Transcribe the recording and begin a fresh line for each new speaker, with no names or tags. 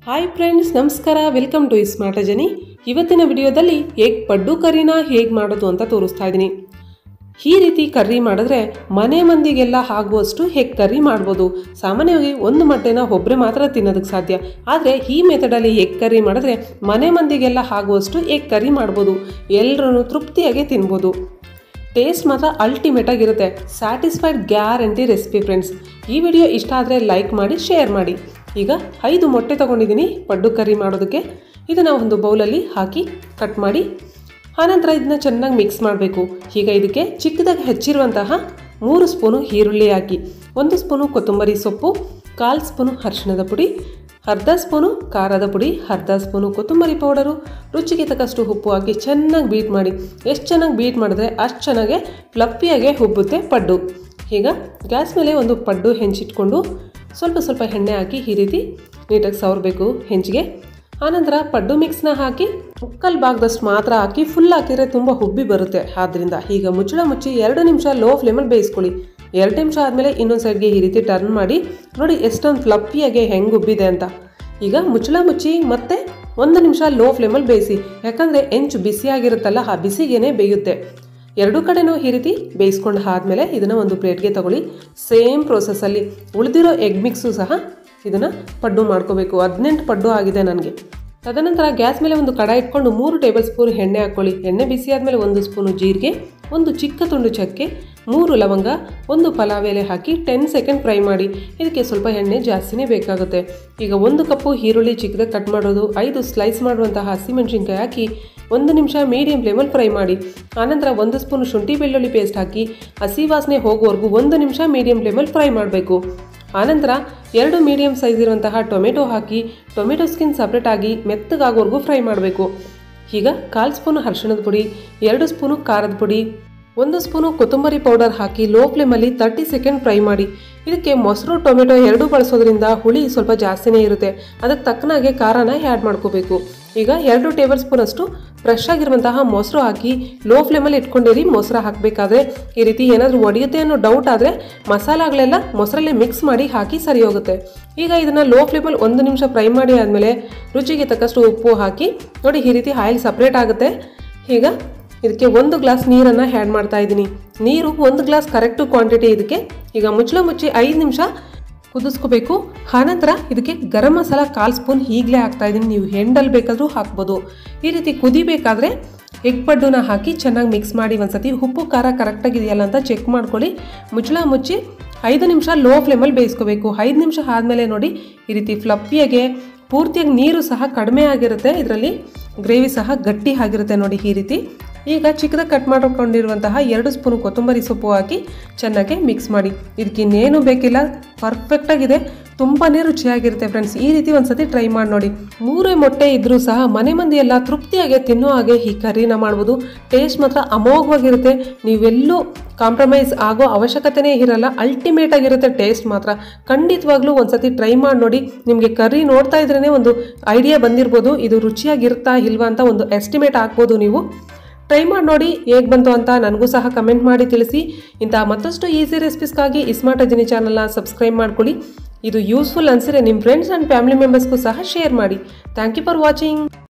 hi friends ನಮಸ್ಕಾರ welcome to smart ಜನಿ ಇವತ್ತಿನ ವಿಡಿಯೋದಲ್ಲಿ ಎಗ್ ಪಡ್ಡು ಕರಿನ ಹೇಗೆ ಮಾಡೋದು ಅಂತ ತೋರಿಸ್ತಾ ಇದ್ದೀನಿ ಈ ರೀತಿ ಕರ್ರಿ ಮಾಡಿದ್ರೆ ಮನೆ ಮಂದಿಗೆಲ್ಲ ಆಗುವಷ್ಟು ಹೇಗೆ ಕರ್ರಿ ಮಾಡ್ಬೋದು ಸಾಮಾನ್ಯವಾಗಿ ಒಂದು ಮೊಟ್ಟೆನ ಒಬ್ಬರೇ ಮಾತ್ರ ತಿನ್ನೋದಕ್ಕೆ ಸಾಧ್ಯ ಆದರೆ ಈ ಮೆಥಡಲ್ಲಿ ಎಗ್ ಕರ್ರಿ ಮಾಡಿದ್ರೆ ಮನೆ ಮಂದಿಗೆಲ್ಲ ಆಗುವಷ್ಟು ಎಗ್ ಕರ್ರಿ ಮಾಡ್ಬೋದು ಎಲ್ಲರೂ ತೃಪ್ತಿಯಾಗಿ ತಿನ್ಬೋದು ಟೇಸ್ಟ್ ಮಾತ್ರ ಅಲ್ಟಿಮೇಟ್ ಆಗಿರುತ್ತೆ ಸ್ಯಾಟಿಸ್ಫೈಡ್ ಗ್ಯಾರಂಟಿ ರೆಸಿಪಿ ಫ್ರೆಂಡ್ಸ್ ಈ ವಿಡಿಯೋ ಇಷ್ಟ ಆದರೆ ಲೈಕ್ ಮಾಡಿ ಶೇರ್ ಮಾಡಿ ಈಗ ಐದು ಮೊಟ್ಟೆ ತೊಗೊಂಡಿದ್ದೀನಿ ಪಡ್ಡು ಕರಿ ಮಾಡೋದಕ್ಕೆ ಇದನ್ನು ಒಂದು ಬೌಲಲ್ಲಿ ಹಾಕಿ ಕಟ್ ಮಾಡಿ ಆನಂತರ ಇದನ್ನ ಚೆನ್ನಾಗಿ ಮಿಕ್ಸ್ ಮಾಡಬೇಕು ಈಗ ಇದಕ್ಕೆ ಚಿಕ್ಕದಾಗಿ ಹೆಚ್ಚಿರುವಂತಹ ಮೂರು ಸ್ಪೂನು ಈರುಳ್ಳಿ ಹಾಕಿ ಒಂದು ಸ್ಪೂನು ಕೊತ್ತಂಬರಿ ಸೊಪ್ಪು ಕಾಲು ಸ್ಪೂನು ಅರಿಶಿಣದ ಪುಡಿ ಅರ್ಧ ಸ್ಪೂನು ಖಾರದ ಪುಡಿ ಅರ್ಧ ಸ್ಪೂನು ಕೊತ್ತಂಬರಿ ಪೌಡರು ರುಚಿಗೆ ತಕ್ಕಷ್ಟು ಉಪ್ಪು ಹಾಕಿ ಚೆನ್ನಾಗಿ ಬೀಟ್ ಮಾಡಿ ಎಷ್ಟು ಚೆನ್ನಾಗಿ ಬೀಟ್ ಮಾಡಿದ್ರೆ ಅಷ್ಟು ಚೆನ್ನಾಗೆ ಫ್ಲಫಿಯಾಗೆ ಉಬ್ಬುತ್ತೆ ಪಡ್ಡು ಈಗ ಗ್ಯಾಸ್ ಮೇಲೆ ಒಂದು ಪಡ್ಡು ಹೆಂಚಿಟ್ಕೊಂಡು ಸ್ವಲ್ಪ ಸ್ವಲ್ಪ ಎಣ್ಣೆ ಹಾಕಿ ಈ ರೀತಿ ನೀಟಾಗಿ ಸವರಬೇಕು ಹೆಂಚಿಗೆ ಆನಂತರ ಪಡ್ಡು ಮಿಕ್ಸ್ನ ಹಾಕಿ ಮುಕ್ಕಲ್ ಭಾಗದಷ್ಟು ಮಾತ್ರ ಹಾಕಿ ಫುಲ್ ಹಾಕಿದರೆ ತುಂಬ ಹುಬ್ಬಿ ಬರುತ್ತೆ ಆದ್ದರಿಂದ ಈಗ ಮುಚ್ಚಳ ಮುಚ್ಚಿ ಎರಡು ನಿಮಿಷ ಲೋ ಫ್ಲೇಮಲ್ಲಿ ಬೇಯಿಸ್ಕೊಳ್ಳಿ ಎರಡು ನಿಮಿಷ ಆದಮೇಲೆ ಇನ್ನೊಂದು ಸೈಡ್ಗೆ ಈ ರೀತಿ ಟರ್ನ್ ಮಾಡಿ ನೋಡಿ ಎಷ್ಟೊಂದು ಫ್ಲಫಿಯಾಗಿ ಹೆಂಗೆ ಉಬ್ಬಿದೆ ಅಂತ ಈಗ ಮುಚ್ಚಳ ಮುಚ್ಚಿ ಮತ್ತೆ ಒಂದು ನಿಮಿಷ ಲೋ ಫ್ಲೇಮಲ್ಲಿ ಬೇಯಿಸಿ ಯಾಕಂದರೆ ಹೆಂಚು ಬಿಸಿಯಾಗಿರುತ್ತಲ್ಲ ಆ ಬಿಸಿಗೇನೆ ಬೇಯುತ್ತೆ ಎರಡೂ ಕಡೆನೂ ಈ ರೀತಿ ಬೇಯಿಸ್ಕೊಂಡು ಆದಮೇಲೆ ಇದನ್ನು ಒಂದು ಪ್ಲೇಟ್ಗೆ ತಗೊಳ್ಳಿ ಸೇಮ್ ಪ್ರೋಸೆಸ್ಸಲ್ಲಿ ಉಳಿದಿರೋ ಎಗ್ ಮಿಕ್ಸು ಸಹ ಇದನ್ನು ಪಡ್ಡು ಮಾಡ್ಕೋಬೇಕು ಹದಿನೆಂಟು ಪಡ್ಡು ಆಗಿದೆ ನನಗೆ ತದನಂತರ ಗ್ಯಾಸ್ ಮೇಲೆ ಒಂದು ಕಡಾಯಿ ಇಟ್ಕೊಂಡು ಮೂರು ಟೇಬಲ್ ಸ್ಪೂನ್ ಎಣ್ಣೆ ಹಾಕ್ಕೊಳ್ಳಿ ಎಣ್ಣೆ ಬಿಸಿ ಆದಮೇಲೆ ಒಂದು ಸ್ಪೂನು ಜೀರಿಗೆ ಒಂದು ಚಿಕ್ಕ ತುಂಡು ಚಕ್ಕೆ ಮೂರು ಲವಂಗ ಒಂದು ಪಲಾವ್ ಎಲೆ ಹಾಕಿ ಟೆನ್ ಸೆಕೆಂಡ್ ಫ್ರೈ ಮಾಡಿ ಇದಕ್ಕೆ ಸ್ವಲ್ಪ ಎಣ್ಣೆ ಜಾಸ್ತಿನೇ ಬೇಕಾಗುತ್ತೆ ಈಗ ಒಂದು ಕಪ್ಪು ಈರುಳ್ಳಿ ಚಿಕ್ಕದಾಗಿ ಕಟ್ ಮಾಡೋದು ಐದು ಸ್ಲೈಸ್ ಮಾಡುವಂತಹ ಹಸಿಮೆಣಸಿನ್ಕಾಯಿ ಹಾಕಿ ಒಂದು ನಿಮಿಷ ಮೀಡಿಯಂ ಫ್ಲೇಮಲ್ಲಿ ಫ್ರೈ ಮಾಡಿ ಆನಂತರ ಒಂದು ಸ್ಪೂನ್ ಶುಂಠಿ ಬೆಳ್ಳುಳ್ಳಿ ಪೇಸ್ಟ್ ಹಾಕಿ ಹಸಿ ವಾಸನೆ ಹೋಗುವವರೆಗೂ ಒಂದು ನಿಮಿಷ ಮೀಡಿಯಂ ಫ್ಲೇಮಲ್ಲಿ ಫ್ರೈ ಮಾಡಬೇಕು ಆನಂತರ ಎರಡು ಮೀಡಿಯಂ ಸೈಜ್ ಇರುವಂತಹ ಟೊಮೆಟೊ ಹಾಕಿ ಟೊಮೆಟೊ ಸ್ಕಿನ್ ಸಪ್ರೇಟ್ ಆಗಿ ಮೆತ್ತಗಾಗೋವರೆಗೂ ಫ್ರೈ ಮಾಡಬೇಕು ಈಗ ಕಾಲು ಸ್ಪೂನು ಅರಿಶಿಣದ ಪುಡಿ ಎರಡು ಸ್ಪೂನು ಖಾರದ ಪುಡಿ ಒಂದು ಸ್ಪೂನು ಕೊತ್ತಂಬರಿ ಪೌಡರ್ ಹಾಕಿ ಲೋ ಫ್ಲೇಮಲ್ಲಿ ತರ್ಟಿ ಸೆಕೆಂಡ್ ಫ್ರೈ ಮಾಡಿ ಇದಕ್ಕೆ ಮೊಸರು ಟೊಮೆಟೊ ಎರಡೂ ಬಳಸೋದ್ರಿಂದ ಹುಳಿ ಸ್ವಲ್ಪ ಜಾಸ್ತಿನೇ ಇರುತ್ತೆ ಅದಕ್ಕೆ ತಕ್ಕನಾಗೆ ಖಾರನ ಆ್ಯಡ್ ಮಾಡ್ಕೋಬೇಕು ಈಗ ಎರಡು ಟೇಬಲ್ ಸ್ಪೂನ್ ಅಷ್ಟು ಫ್ರೆಶ್ ಆಗಿರುವಂತಹ ಮೊಸರು ಹಾಕಿ ಲೋ ಫ್ಲೇಮಲ್ಲಿ ಇಟ್ಕೊಂಡಿರಿ ಮೊಸರು ಹಾಕಬೇಕಾದ್ರೆ ಈ ರೀತಿ ಏನಾದರೂ ಒಡೆಯುತ್ತೆ ಅನ್ನೋ ಡೌಟ್ ಆದರೆ ಮಸಾಲಾಗಳೆಲ್ಲ ಮೊಸರಲ್ಲೇ ಮಿಕ್ಸ್ ಮಾಡಿ ಹಾಕಿ ಸರಿ ಹೋಗುತ್ತೆ ಈಗ ಇದನ್ನು ಲೋ ಫ್ಲೇಮಲ್ಲಿ ಒಂದು ನಿಮಿಷ ಫ್ರೈ ಮಾಡಿ ಆದಮೇಲೆ ರುಚಿಗೆ ತಕ್ಕಷ್ಟು ಉಪ್ಪು ಹಾಕಿ ನೋಡಿ ಈ ರೀತಿ ಆಯಿಲ್ ಸಪ್ರೇಟ್ ಆಗುತ್ತೆ ಈಗ ಇದಕ್ಕೆ ಒಂದು ಗ್ಲಾಸ್ ನೀರನ್ನು ಆ್ಯಡ್ ಮಾಡ್ತಾ ಇದ್ದೀನಿ ನೀರು ಒಂದು ಗ್ಲಾಸ್ ಕರೆಕ್ಟು ಕ್ವಾಂಟಿಟಿ ಇದಕ್ಕೆ ಈಗ ಮುಚ್ಚಳ ಮುಚ್ಚಿ ಐದು ನಿಮಿಷ ಕುದಿಸ್ಕೋಬೇಕು ಆನಂತರ ಇದಕ್ಕೆ ಗರಂ ಮಸಾಲ ಕಾಲು ಸ್ಪೂನ್ ಈಗಲೇ ಹಾಕ್ತಾ ಇದ್ದೀನಿ ನೀವು ಹೆಂಡಲ್ಲಿ ಬೇಕಾದರೂ ಹಾಕ್ಬೋದು ಈ ರೀತಿ ಕುದಿಬೇಕಾದ್ರೆ ಎಗ್ ಪಡ್ಡುನ ಹಾಕಿ ಚೆನ್ನಾಗಿ ಮಿಕ್ಸ್ ಮಾಡಿ ಒಂದ್ಸತಿ ಉಪ್ಪು ಖಾರ ಕರೆಕ್ಟಾಗಿದೆಯಲ್ಲ ಅಂತ ಚೆಕ್ ಮಾಡ್ಕೊಳ್ಳಿ ಮುಚ್ಚಳ ಮುಚ್ಚಿ ಐದು ನಿಮಿಷ ಲೋ ಫ್ಲೇಮಲ್ಲಿ ಬೇಯಿಸ್ಕೋಬೇಕು ಐದು ನಿಮಿಷ ಆದಮೇಲೆ ನೋಡಿ ಈ ರೀತಿ ಫ್ಲಫಿಯಾಗೆ ಪೂರ್ತಿಯಾಗಿ ನೀರು ಸಹ ಕಡಿಮೆ ಆಗಿರುತ್ತೆ ಇದರಲ್ಲಿ ಗ್ರೇವಿ ಸಹ ಗಟ್ಟಿ ಆಗಿರುತ್ತೆ ನೋಡಿ ಈ ರೀತಿ ಈಗ ಚಿಕ್ಕದಾಗಿ ಕಟ್ ಮಾಡಿಕೊಂಡಿರುವಂತಹ ಎರಡು ಸ್ಪೂನು ಕೊತ್ತಂಬರಿ ಸೊಪ್ಪು ಹಾಕಿ ಚೆನ್ನಾಗಿ ಮಿಕ್ಸ್ ಮಾಡಿ ಇದಕ್ಕೆ ಇನ್ನೇನು ಬೇಕಿಲ್ಲ ಪರ್ಫೆಕ್ಟಾಗಿದೆ ತುಂಬಾ ರುಚಿಯಾಗಿರುತ್ತೆ ಫ್ರೆಂಡ್ಸ್ ಈ ರೀತಿ ಒಂದ್ಸತಿ ಟ್ರೈ ಮಾಡಿ ನೋಡಿ ಮೂರೇ ಮೊಟ್ಟೆ ಇದ್ರೂ ಸಹ ಮನೆ ಮಂದಿ ಎಲ್ಲ ತೃಪ್ತಿಯಾಗಿ ತಿನ್ನೋ ಹಾಗೆ ಈ ಕರಿನ ಮಾಡ್ಬೋದು ಟೇಸ್ಟ್ ಮಾತ್ರ ಅಮೋಘವಾಗಿರುತ್ತೆ ನೀವೆಲ್ಲೂ ಕಾಂಪ್ರಮೈಸ್ ಆಗೋ ಅವಶ್ಯಕತೆನೇ ಇರಲ್ಲ ಅಲ್ಟಿಮೇಟ್ ಆಗಿರುತ್ತೆ ಟೇಸ್ಟ್ ಮಾತ್ರ ಖಂಡಿತವಾಗ್ಲೂ ಒಂದ್ಸತಿ ಟ್ರೈ ಮಾಡಿ ನೋಡಿ ನಿಮಗೆ ಕರಿ ನೋಡ್ತಾ ಇದ್ರೇ ಒಂದು ಐಡಿಯಾ ಬಂದಿರ್ಬೋದು ಇದು ರುಚಿಯಾಗಿರುತ್ತಾ ಇಲ್ವಾ ಅಂತ ಒಂದು ಎಸ್ಟಿಮೇಟ್ ಹಾಕ್ಬೋದು ನೀವು ಟ್ರೈ ಮಾಡಿ ನೋಡಿ ಹೇಗೆ ಬಂತು ಅಂತ ನನಗೂ ಸಹ ಕಮೆಂಟ್ ಮಾಡಿ ತಿಳಿಸಿ ಇಂತಹ ಮತ್ತಷ್ಟು ಈಸಿ ರೆಸಿಪೀಸ್ಗಾಗಿ ಇಸ್ಮಾರ್ಟ್ ಅಜಿನಿ ಚಾನಲ್ನ ಸಬ್ಸ್ಕ್ರೈಬ್ ಮಾಡ್ಕೊಳ್ಳಿ ಇದು ಯೂಸ್ಫುಲ್ ಅನಿಸಿದ್ರೆ ನಿಮ್ಮ ಫ್ರೆಂಡ್ಸ್ ಆ್ಯಂಡ್ ಫ್ಯಾಮಿಲಿ ಮೆಂಬರ್ಸ್ಗೂ ಸಹ ಶೇರ್ ಮಾಡಿ ಥ್ಯಾಂಕ್ ಯು ಫಾರ್ ವಾಚಿಂಗ್